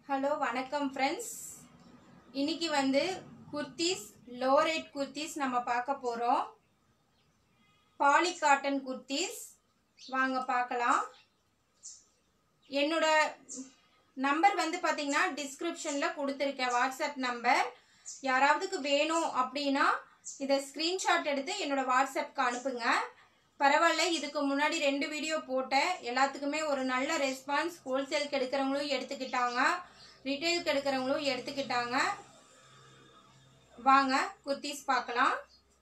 hello வணக்கம் friends இன்னைக்கு வந்து குர்த்திஸ் லோ ரேட் குர்த்திஸ் நம்ம பார்க்க போகிறோம் பாலி காட்டன் குர்த்திஸ் வாங்க பார்க்கலாம் என்னோட நம்பர் வந்து பார்த்தீங்கன்னா டிஸ்கிரிப்ஷனில் கொடுத்துருக்கேன் வாட்ஸ்அப் நம்பர் யாராவதுக்கு வேணும் அப்படின்னா இதை ஸ்க்ரீன்ஷாட் எடுத்து என்னோட வாட்ஸ்அப்க்கு அனுப்புங்க பரவாயில்ல இதுக்கு முன்னாடி ரெண்டு வீடியோ போட்டேன் எல்லாத்துக்குமே ஒரு நல்ல ரெஸ்பான்ஸ் ஹோல்சேலுக்கு எடுக்கிறவங்களும் எடுத்துக்கிட்டாங்க ரிட்டைலுக்கு எடுக்கிறவங்களும் எடுத்துக்கிட்டாங்க வாங்க குர்த்திஸ் பார்க்கலாம்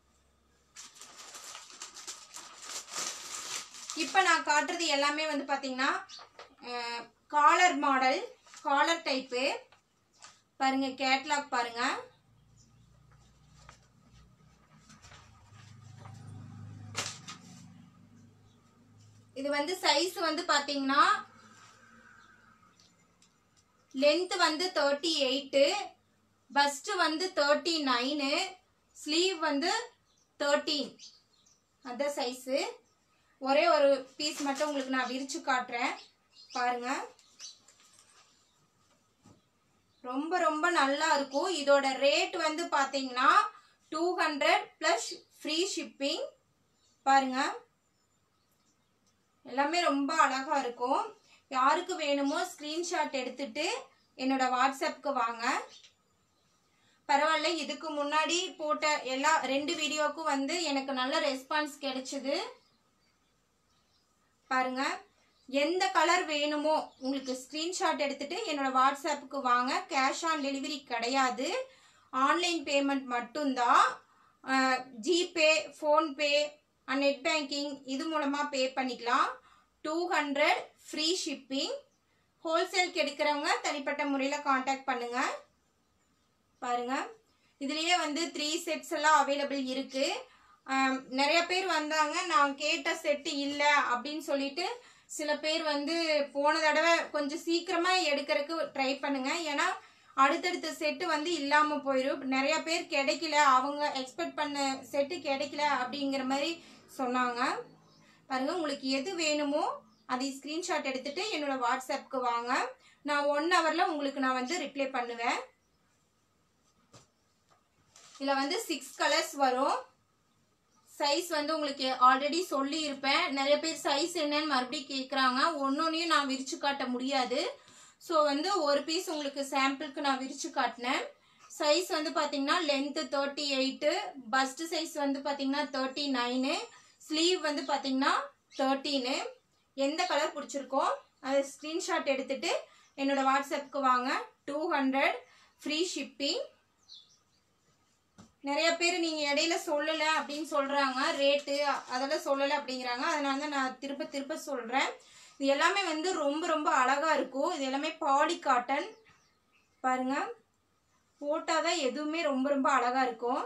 இப்போ நான் காட்டுறது எல்லாமே வந்து பார்த்தீங்கன்னா காலர் மாடல் காலர் டைப்பு பாருங்க கேட்லாக் பாருங்க இது வந்து சைஸ் வந்து பாத்தீங்கன்னா லென்த் வந்து தேர்ட்டி எயிட்டு பஸ்ட் வந்து தேர்ட்டி நைனு ஸ்லீவ் வந்து தேர்ட்டீன் அதான் சைஸு ஒரே ஒரு பீஸ் மட்டும் உங்களுக்கு நான் விரிச்சு காட்டுறேன் பாருங்க ரொம்ப ரொம்ப நல்லா இருக்கும் இதோட ரேட் வந்து பாத்தீங்கன்னா two hundred plus free shipping பாருங்க எல்லாமே ரொம்ப அழகா இருக்கும் யாருக்கு வேணுமோ ஸ்கிரீன்ஷாட் எடுத்துட்டு என்னோட வாட்ஸ்அப்க்கு வாங்க பரவாயில்ல இதுக்கு முன்னாடி போட்ட எல்லா ரெண்டு வீடியோக்கும் வந்து எனக்கு நல்ல ரெஸ்பான்ஸ் கிடைச்சது பாருங்க எந்த கலர் வேணுமோ உங்களுக்கு ஸ்கிரீன்ஷாட் எடுத்துட்டு என்னோட வாட்ஸ்அப்புக்கு வாங்க கேஷ் ஆன் டெலிவரி கிடையாது ஆன்லைன் பேமெண்ட் மட்டும்தான் ஜிபே ஃபோன்பே நெட் பேங்கிங் இது மூலமாக பே பண்ணிக்கலாம் டூ ஹண்ட்ரட் ஃப்ரீ ஷிப்பிங் ஹோல்சேலுக்கு எடுக்கிறவங்க தனிப்பட்ட முறையில் காண்டாக்ட் பண்ணுங்க பாருங்க இதுலேயே வந்து த்ரீ செட்ஸ் எல்லாம் அவைலபிள் இருக்கு நிறைய பேர் வந்தாங்க நான் கேட்ட செட்டு இல்லை அப்படின்னு சொல்லிட்டு சில பேர் வந்து போன தடவை கொஞ்சம் சீக்கிரமா எடுக்கிறதுக்கு ட்ரை பண்ணுங்க ஏன்னா அடுத்தடுத்த செட்டு வந்து இல்லாம போயிடும் நிறைய பேர் கிடைக்கல அவங்க எக்ஸ்பெக்ட் பண்ண செட்டு கிடைக்கல அப்படிங்கிற மாதிரி சொன்னாங்க பாருங்க உங்களுக்கு எது வேணுமோ அதை ஸ்கிரீன்ஷாட் எடுத்துட்டு என்னோட வாட்ஸ்அப்க்கு வாங்க நான் ஒன் ஹவர்ல உங்களுக்கு நான் வந்து ரிப்ளை பண்ணுவேன் இதில் வந்து சிக்ஸ் கலர்ஸ் வரும் சைஸ் வந்து உங்களுக்கு ஆல்ரெடி சொல்லி இருப்பேன் நிறைய பேர் சைஸ் என்னன்னு மறுபடியும் கேட்குறாங்க ஒன்னொன்னையும் நான் விரிச்சு காட்ட முடியாது ஸோ வந்து ஒரு பீஸ் உங்களுக்கு சாம்பிளுக்கு நான் விரிச்சு காட்டினேன் சைஸ் வந்து பார்த்தீங்கன்னா length thirty eight bust size வந்து பார்த்தீங்கன்னா தேர்ட்டி நைனு ஸ்லீவ் வந்து பார்த்தீங்கன்னா தேர்ட்டீனு எந்த கலர் பிடிச்சிருக்கோ அதை ஸ்க்ரீன்ஷாட் எடுத்துட்டு என்னோட வாட்ஸ்அப்புக்கு வாங்க டூ ஹண்ட்ரட் ஃப்ரீ ஷிப்பிங் நிறைய பேர் நீங்க இடையில சொல்லல அப்படின்னு சொல்றாங்க ரேட்டு அதெல்லாம் சொல்லல அப்படிங்கிறாங்க அதனால தான் நான் திருப்ப திருப்ப சொல்றேன் இது எல்லாமே வந்து ரொம்ப ரொம்ப அழகா இருக்கும் இது எல்லாமே பாலி காட்டன் பாருங்க போட்டாதான் எதுவுமே ரொம்ப ரொம்ப அழகா இருக்கும்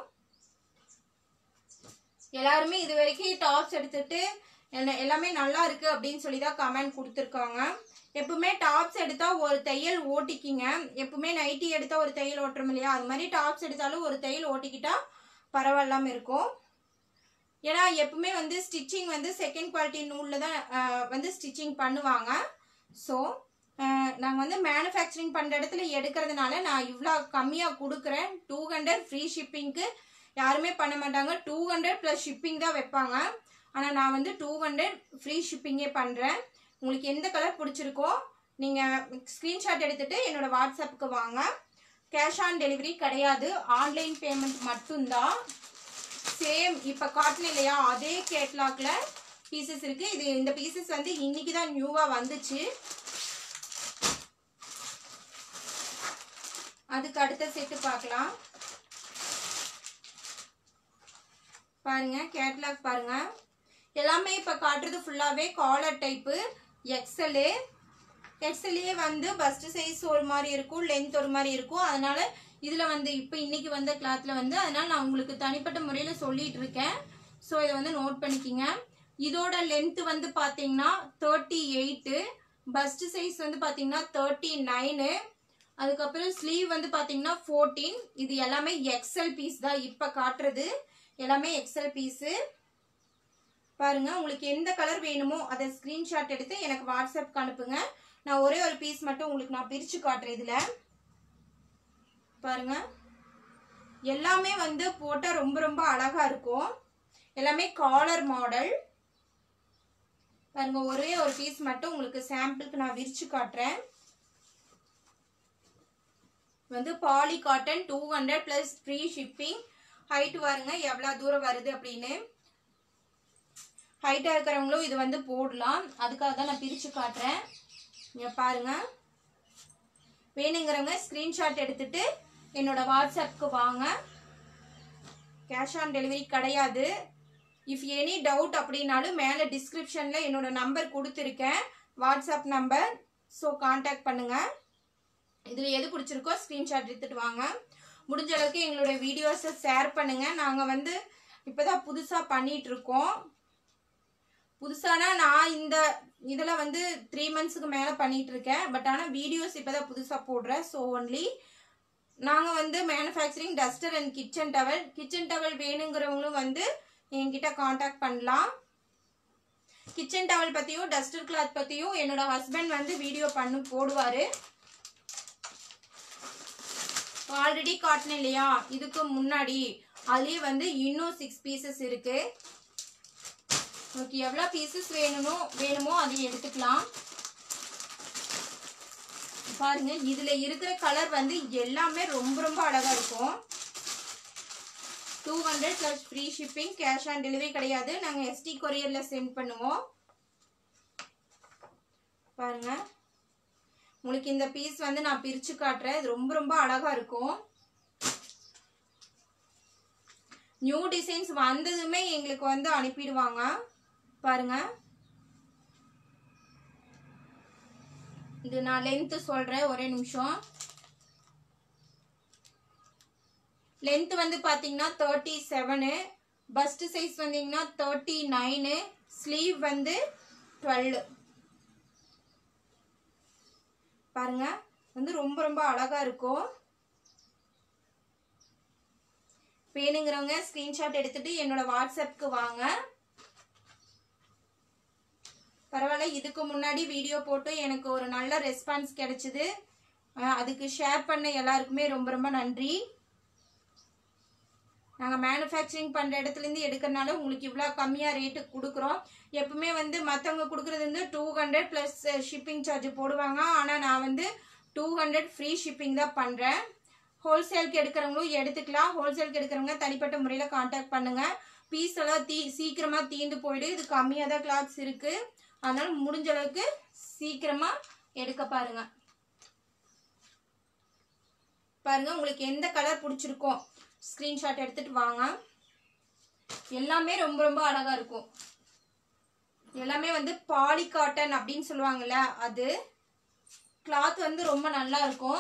எல்லாருமே இது வரைக்கும் டாப்ஸ் எடுத்துட்டு என்ன- எல்லாமே நல்லா இருக்கு அப்படின்னு சொல்லி தான் கமெண்ட் கொடுத்துருக்காங்க எப்பவுமே டாப்ஸ் எடுத்தா ஒரு தையல் ஓட்டிக்கிங்க எப்பவுமே நைட்டி எடுத்தா ஒரு தையல் ஓட்டுறோம் இல்லையா அது மாதிரி டாப்ஸ் எடுத்தாலும் ஒரு தையல் ஓட்டிக்கிட்டா பரவாயில்லாம இருக்கும் ஏன்னா எப்பவுமே வந்து ஸ்டிச்சிங் வந்து செகண்ட் குவாலிட்டி நூலில் தான் அஹ், வந்து ஸ்டிச்சிங் பண்ணுவாங்க ஸோ நாங்கள் வந்து மேனுஃபேக்சரிங் பண்ணுற இடத்துல எடுக்கிறதுனால நான் இவ்வளோ கம்மியாக கொடுக்குறேன் டூ ஹண்ட்ரட் ஃப்ரீ ஷிப்பிங்க்கு யாருமே பண்ண மாட்டாங்க டூ ஹண்ட்ரட் ப்ளஸ் ஷிப்பிங் தான் வைப்பாங்க ஆனால் நான் வந்து டூ ஹண்ட்ரட் ஃப்ரீ ஷிப்பிங்கே பண்ணுறேன் உங்களுக்கு எந்த கலர் பிடிச்சிருக்கோ நீங்கள் ஸ்க்ரீன்ஷாட் எடுத்துட்டு என்னோட வாட்ஸ்அப்புக்கு வாங்க கேஷ் ஆன் டெலிவரி கிடையாது ஆன்லைன் பேமெண்ட் மட்டும்தான் சேம் இப்போ காட்டின இல்லையா அதே கேட்லாக்ல பீசஸ் இருக்கு இது இந்த பீசஸ் வந்து இன்னைக்கு தான் நியூவாக வந்துச்சு அதுக்கு அடுத்த செட்டு பார்க்கலாம் பாருங்க கேட்லாக் பாருங்க எல்லாமே இப்போ காட்டுறது ஃபுல்லாகவே காலர் டைப்பு எக்ஸலு எக்ஸல்லையே வந்து பஸ்ட் சைஸ் ஒரு மாதிரி இருக்கும் லென்த் ஒரு மாதிரி இருக்கும் அதனால இதில் வந்து இப்போ இன்னைக்கு வந்த கிளாத்தில் வந்து அதனால நான் உங்களுக்கு தனிப்பட்ட முறையில் சொல்லிட்டு இருக்கேன் ஸோ இதை வந்து நோட் பண்ணிக்கிங்க இதோட லென்த் வந்து பார்த்தீங்கன்னா தேர்ட்டி எயிட்டு பஸ்ட் சைஸ் வந்து பார்த்தீங்கன்னா தேர்ட்டி நைனு அதுக்கப்புறம் ஸ்லீவ் வந்து பார்த்தீங்கன்னா ஃபோர்டீன் இது எல்லாமே எக்ஸல் பீஸ் தான் இப்போ காட்டுறது எல்லாமே எக்ஸல் பீஸு பாருங்க உங்களுக்கு எந்த கலர் வேணுமோ அதை ஸ்கிரீன்ஷாட் எடுத்து எனக்கு வாட்ஸ்அப்க்கு அனுப்புங்க நான் ஒரே ஒரு பீஸ் மட்டும் உங்களுக்கு நான் பிரித்து காட்டுறேன் இதில் பாருங்க எல்லாமே வந்து போட்டால் ரொம்ப ரொம்ப அழகாக இருக்கும் எல்லாமே காலர் மாடல் பாருங்க ஒரே ஒரு பீஸ் மட்டும் உங்களுக்கு சாம்பிளுக்கு நான் விரிச்சு காட்டுறேன் வந்து poly cotton two hundred plus free shipping height பாருங்க எவ்வளோ தூரம் வருது அப்படின்னு ஹைட்டாக இருக்கிறவங்களும் இது வந்து போடலாம் அதுக்காக தான் நான் பிரித்து காட்டுறேன் இங்கே பாருங்க வேணுங்கிறவங்க ஸ்க்ரீன்ஷாட் எடுத்துட்டு என்னோட வாட்ஸ்அப்புக்கு வாங்க கேஷ் ஆன் டெலிவரி கிடையாது இஃப் எனி டவுட் அப்படின்னாலும் மேலே டிஸ்கிரிப்ஷனில் என்னோட நம்பர் கொடுத்துருக்கேன் வாட்ஸ்அப் நம்பர் ஸோ காண்டாக்ட் பண்ணுங்கள் இதில் எது பிடிச்சிருக்கோ ஸ்க்ரீன்ஷாட் எடுத்துகிட்டு வாங்க முடிஞ்ச அளவுக்கு எங்களுடைய வீடியோஸை ஷேர் பண்ணுங்கள் நாங்கள் வந்து இப்போ தான் புதுசாக பண்ணிகிட்ருக்கோம் புதுசானா நான் இந்த இதில் வந்து த்ரீ மந்த்ஸுக்கு மேலே பண்ணிகிட்டு இருக்கேன் பட் ஆனால் வீடியோஸ் இப்போ தான் புதுசாக போடுறேன் ஸோ ஒன்லி நாங்கள் வந்து manufacturing duster and kitchen towel kitchen towel வேணுங்கிறவங்களும் வந்து என்கிட்ட காண்டாக்ட் பண்ணலாம் கிச்சன் டவல் பற்றியும் டஸ்டர் கிளாத் பற்றியும் என்னோட ஹஸ்பண்ட் வந்து வீடியோ பண்ணு போடுவார் ஆல்ரெடி காட்டினேன் இல்லையா இதுக்கு முன்னாடி அதுலேயே வந்து இன்னும் சிக்ஸ் பீசஸ் இருக்கு உங்களுக்கு எவ்வளோ பீசஸ் வேணுமோ வேணுமோ அதை எடுத்துக்கலாம் பாருங்க இதுல இருக்கிற கலர் வந்து எல்லாமே ரொம்ப ரொம்ப அழகா இருக்கும் two hundred plus free shipping cash on delivery கிடையாது நாங்கள் எஸ்டி கொரியரில் சென்ட் பண்ணுவோம் பாருங்க உங்களுக்கு இந்த பீஸ் வந்து நான் பிரித்து காட்டுறேன் இது ரொம்ப ரொம்ப அழகாக இருக்கும் நியூ டிசைன்ஸ் வந்ததுமே எங்களுக்கு வந்து அனுப்பிடுவாங்க பாருங்க இது நான் லென்த்து சொல்கிறேன் ஒரே நிமிஷம் லென்த் வந்து பார்த்தீங்கன்னா தேர்ட்டி செவனு பஸ்ட் சைஸ் வந்தீங்கன்னா தேர்ட்டி நைனு ஸ்லீவ் வந்து டுவெல் பாருங்க வந்து ரொம்ப ரொம்ப அழகா இருக்கும் வேணுங்கிறவங்க ஸ்க்ரீன்ஷாட் எடுத்துட்டு என்னோட வாட்ஸ்அப்க்கு வாங்க பரவாயில்ல இதுக்கு முன்னாடி வீடியோ போட்டு எனக்கு ஒரு நல்ல ரெஸ்பான்ஸ் கிடைச்சிது அஹ் அதுக்கு ஷேர் பண்ண எல்லாருக்குமே ரொம்ப ரொம்ப நன்றி நாங்கள் மேனுஃபேக்சரிங் பண்ணுற இடத்துலேருந்து எடுக்கிறனால உங்களுக்கு இவ்வளோ கம்மியாக ரேட்டு கொடுக்குறோம் எப்பவுமே வந்து மற்றவங்க கொடுக்குறது வந்து two hundred plus shipping charge போடுவாங்க ஆனால் நான் வந்து டூ ஹண்ட்ரட் ஃப்ரீ ஷிப்பிங் தான் பண்ணுறேன் ஹோல்சேலுக்கு எடுக்கிறவங்களும் எடுத்துக்கலாம் ஹோல்சேலுக்கு எடுக்கிறவங்க தனிப்பட்ட முறையில் காண்டாக்ட் பண்ணுங்கள் பீஸ் எல்லாம் தீ சீக்கிரமாக தீந்து போயிடு இது கம்மியாக தான் கிளாத்ஸ் இருக்குது அதனால் முடிஞ்ச அளவுக்கு சீக்கிரமாக எடுக்க பாருங்கள் பாருங்க உங்களுக்கு எந்த கலர் பிடிச்சிருக்கோ ஸ்க்ரீன்ஷாட் எடுத்துட்டு வாங்க எல்லாமே ரொம்ப ரொம்ப அழகா இருக்கும் எல்லாமே வந்து பாலி காட்டன் அப்படின்னு சொல்லுவாங்கல்ல அது கிளாத் வந்து ரொம்ப நல்லா இருக்கும்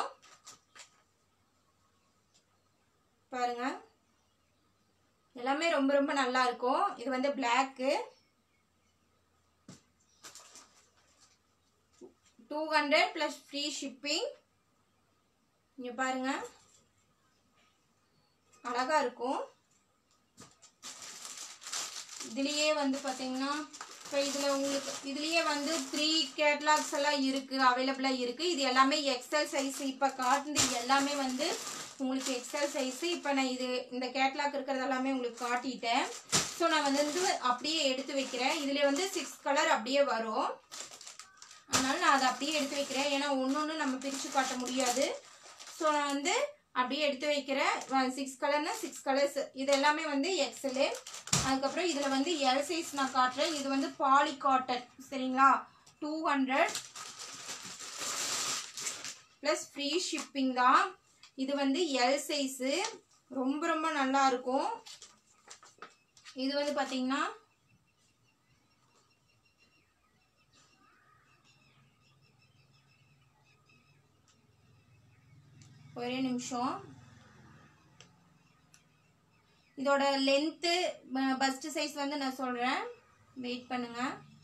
பாருங்க எல்லாமே ரொம்ப ரொம்ப நல்லா இருக்கும் இது வந்து black two hundred plus free shipping இங்கே பாருங்க அழகா இருக்கும் இதுலயே வந்து பாத்தீங்கன்னா இப்போ இதில் உங்களுக்கு இதுலயே வந்து த்ரீ கேட்லாக்ஸ் எல்லாம் இருக்கு அவைலபிளாக இருக்கு இது எல்லாமே எக்ஸல் சைஸ் இப்போ காட்டுனது எல்லாமே வந்து உங்களுக்கு எக்ஸல் சைஸ் இப்போ நான் இது இந்த கேட்லாக் இருக்கிறது எல்லாமே உங்களுக்கு காட்டிட்டேன் ஸோ நான் வந்து அப்படியே எடுத்து வைக்கிறேன் இதுல வந்து சிக்ஸ் கலர் அப்படியே வரும் அதனால நான் அதை அப்படியே எடுத்து வைக்கிறேன் ஏன்னா ஒன்று ஒன்று நம்ம பிரித்து காட்ட முடியாது ஸோ நான் வந்து அப்படியே எடுத்து வைக்கிறேன் சிக்ஸ் கலர்னா சிக்ஸ் கலர்ஸ் இது எல்லாமே வந்து எக்ஸலு அதுக்கப்புறம் இதில் வந்து எல் சைஸ் நான் காட்டுறேன் இது வந்து பாலி காட்டன் சரிங்களா two hundred plus free shipping தான் இது வந்து எல் சைஸு ரொம்ப ரொம்ப நல்லா இருக்கும் இது வந்து பார்த்தீங்கன்னா ஒரே நிமிஷம் இதோட லென்த்து பஸ்ட் சைஸ் வந்து நான் சொல்கிறேன் வெயிட் பண்ணுங்க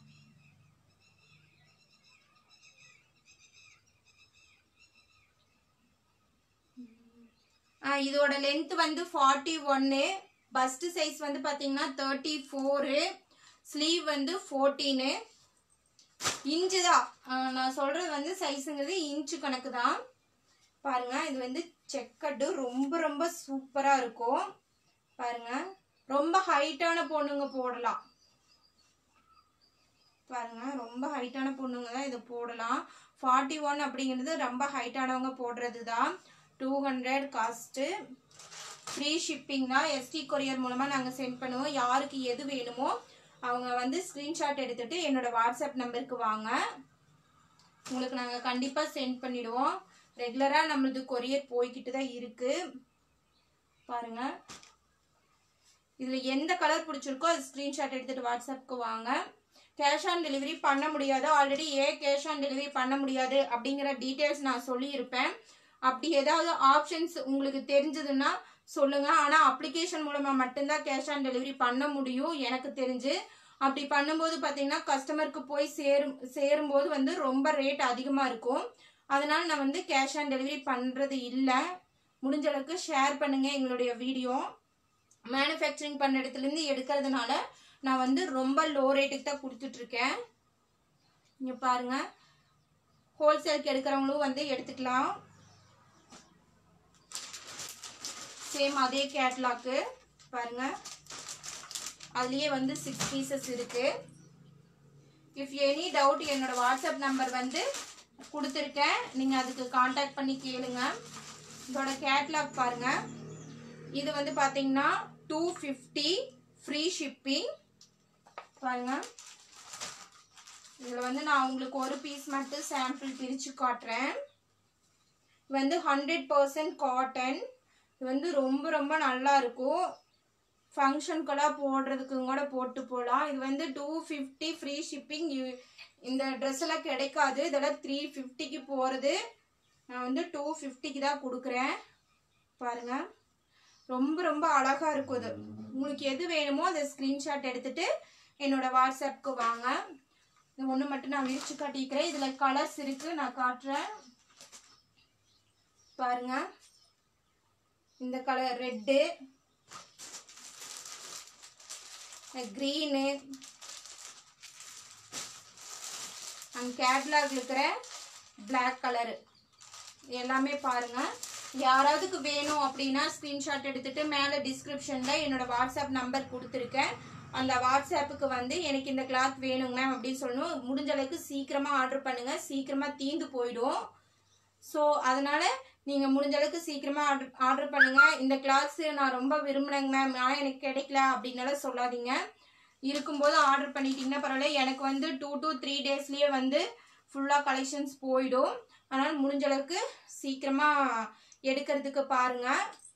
ஆ, இதோட லென்த் வந்து ஃபார்ட்டி ஒன்னு பஸ்ட் சைஸ் வந்து பார்த்தீங்கன்னா தேர்ட்டி ஃபோரு ஸ்லீவ் வந்து ஃபோர்டீனு இன்ச்சு தான் ஆஹ் நான் சொல்றது வந்து சைஸுங்கிறது இன்ச்சு கணக்கு தான் பாருங்க இது வந்து செக்கட்டு ரொம்ப ரொம்ப சூப்பரா இருக்கும் பாருங்க ரொம்ப ஹைட்டான பொண்ணுங்க போடலாம் பாருங்க ரொம்ப ஹைட்டான பொண்ணுங்க தான் இதை போடலாம் ஃபார்ட்டி ஒன் அப்படிங்கிறது ரொம்ப ஹைட்டானவங்க போடுறது தான் two hundred cost free shipping தான் எஸ்டி கொரியர் மூலமாக நாங்கள் சென்ட் பண்ணுவோம் யாருக்கு எது வேணுமோ அவங்க வந்து ஸ்க்ரீன்ஷாட் எடுத்துட்டு என்னோட வாட்ஸ்அப் நம்பருக்கு வாங்க உங்களுக்கு நாங்கள் கண்டிப்பாக சென்ட் பண்ணிடுவோம் ரெகுலராக நம்மளது கொரியர் போய்கிட்டு தான் இருக்கு பாருங்க இதில் எந்த கலர் பிடிச்சிருக்கோ அது ஸ்க்ரீன்ஷாட் எடுத்துட்டு வாட்ஸ்அப்புக்கு வாங்க கேஷ் ஆன் டெலிவரி பண்ண முடியாது ஆல்ரெடி ஏன் கேஷ் ஆன் டெலிவரி பண்ண முடியாது அப்படிங்கிற டீட்டெயில்ஸ் நான் சொல்லியிருப்பேன் அப்படி ஏதாவது ஆப்ஷன்ஸ் உங்களுக்கு தெரிஞ்சதுன்னா சொல்லுங்க ஆனால் அப்ளிகேஷன் மூலமாக மட்டும்தான் கேஷ் ஆன் டெலிவரி பண்ண முடியும் எனக்கு தெரிஞ்சு அப்படி பண்ணும்போது பார்த்தீங்கன்னா கஸ்டமருக்கு போய் சேரும் சேரும்போது வந்து ரொம்ப ரேட் அதிகமாக இருக்கும் அதனால நான் வந்து கேஷ் ஆன் டெலிவரி பண்ணுறது இல்லை முடிஞ்ச அளவுக்கு ஷேர் பண்ணுங்க எங்களுடைய வீடியோ மேனுஃபேக்சரிங் பண்ண இடத்துலேருந்து எடுக்கிறதுனால நான் வந்து ரொம்ப லோ ரேட்டுக்கு தான் கொடுத்துட்ருக்கேன் இங்கே பாருங்க ஹோல்சேலுக்கு எடுக்கிறவங்களும் வந்து எடுத்துக்கலாம் சேம் அதே கேட்லாக்கு பாருங்க அதுலயே வந்து சிக்ஸ் பீசஸ் இருக்கு இஃப் எனி டவுட் என்னோட வாட்ஸ்அப் நம்பர் வந்து கொடுத்துருக்கேன் நீங்க அதுக்கு காண்டாக்ட் பண்ணி கேளுங்க இதோட கேட்லாக் பாருங்க இது வந்து பாத்தீங்கன்னா டூ ஃபிஃப்டி ஃப்ரீ ஷிப்பிங் பாருங்க இதில் வந்து நான் உங்களுக்கு ஒரு பீஸ் மட்டும் சாம்பிள் பிரித்து காட்டுறேன் இது வந்து ஹண்ட்ரட் பர்சன்ட் காட்டன் இது வந்து ரொம்ப ரொம்ப நல்லா இருக்கும் ஃபங்க்ஷனுக்கெல்லாம் போடுறதுக்கு கூட போட்டு போகலாம் இது வந்து டூ ஃபிஃப்டி ஃப்ரீ ஷிப்பிங் இந்த ட்ரெஸ் எல்லாம் கிடைக்காது இதெல்லாம் த்ரீ ஃபிஃப்டிக்கு போகிறது நான் வந்து டூ ஃபிஃப்டிக்கு தான் கொடுக்குறேன் பாருங்க ரொம்ப ரொம்ப அழகாக இருக்கும் இது உங்களுக்கு எது வேணுமோ அதை ஸ்க்ரீன்ஷாட் எடுத்துட்டு என்னோட வாட்ஸ்அப்புக்கு வாங்க இது ஒன்று மட்டும் நான் விரிச்சு காட்டிக்கிறேன் இதில் கலர்ஸ் இருக்குது நான் காட்டுறேன் பாருங்க இந்த colour red green and catalogue இருக்கிற பிளாக் கலரு எல்லாமே பாருங்க யாராவதுக்கு வேணும் அப்படின்னா ஸ்க்ரீன்ஷாட் எடுத்துட்டு மேலே டிஸ்கிரிப்ஷனில் என்னோட வாட்ஸ்அப் நம்பர் கொடுத்துருக்கேன் அந்த வாட்ஸ்அப்புக்கு வந்து எனக்கு இந்த கிளாத் வேணுங்க மேம் அப்படின்னு சொல்லணும் முடிஞ்ச அளவுக்கு சீக்கிரமாக ஆர்டர் பண்ணுங்க சீக்கிரமாக தீந்து போயிடும் ஸோ அதனால நீங்கள் முடிஞ்ச அளவுக்கு சீக்கிரமாக ஆர்டர் ஆர்டர் பண்ணுங்க இந்த கிளாத்ஸ் நான் ரொம்ப விரும்புனேங்க மேம் ஆனால் எனக்கு கிடைக்கல அப்படின்னால சொல்லாதீங்க இருக்கும்போது ஆர்டர் பண்ணிட்டீங்கன்னா பரவாயில்ல எனக்கு வந்து டூ to த்ரீ டேஸ்லேயே வந்து ஃபுல்லாக கலெக்ஷன்ஸ் போயிடும் அதனால் முடிஞ்ச அளவுக்கு சீக்கிரமாக எடுக்கிறதுக்கு பாருங்கள்